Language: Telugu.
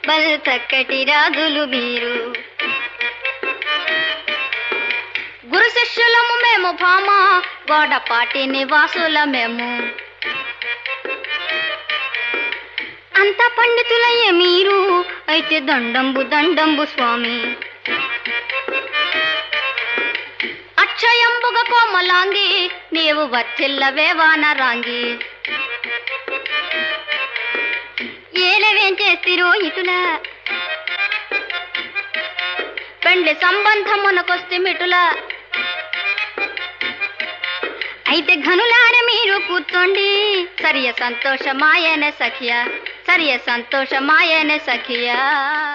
బల్ చక్కటి రాజులు మీరు గురు శిష్యులము మేము భామ గోడపాటి నివాసుల మేము అంత పండితులయ్యే మీరు అయితే దండంబు దండంబు స్వామి అక్షయంబుగ కోమలాంగి నీవు వచ్చిల్లవే వానరాంగి ఏలవేం చేస్తిరో ఇటుల పెండ్లి సంబంధమునకొస్తే మిటుల అయితే ఘనులార మీరు కూర్చోండి సరియ సంతోషమాయన సఖియ సరియ సంతోషమాయన సఖియా